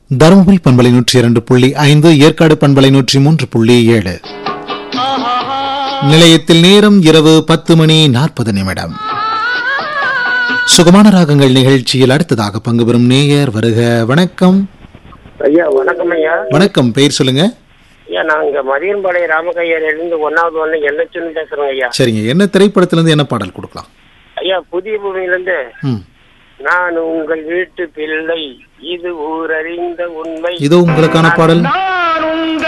தருமபுரி பண்பலை நூற்றி இரண்டு புள்ளி ஐந்து ஏற்காடு பண்பலை நூற்றி மூன்று புள்ளி ஏழு நிலையத்தில் நேரம் இரவு பத்து மணி நாற்பது நிமிடம் சுகமான ராகங்கள் நிகழ்ச்சியில் அடுத்ததாக பங்கு பெறும் நேயர் வருக வணக்கம் ஐயா வணக்கம் ஐயா வணக்கம் பெயர் சொல்லுங்க ஐயா நான் இங்க மதியன்பாளைய ராமகையர் இருந்து ஒன்னாவது ஒண்ணு எண்ணச்சுன்னு பேசுறேங்க ஐயா சரிங்க என்ன திரைப்படத்திலிருந்து என்ன பாடல் கொடுக்கலாம் ஐயா புதிய பூமியில இருந்து ம் நான் உங்கள் வீட்டு பிள்ளை இது ஊரறிந்த உண்மை இதோ உங்களுக்கான பாடல் நான்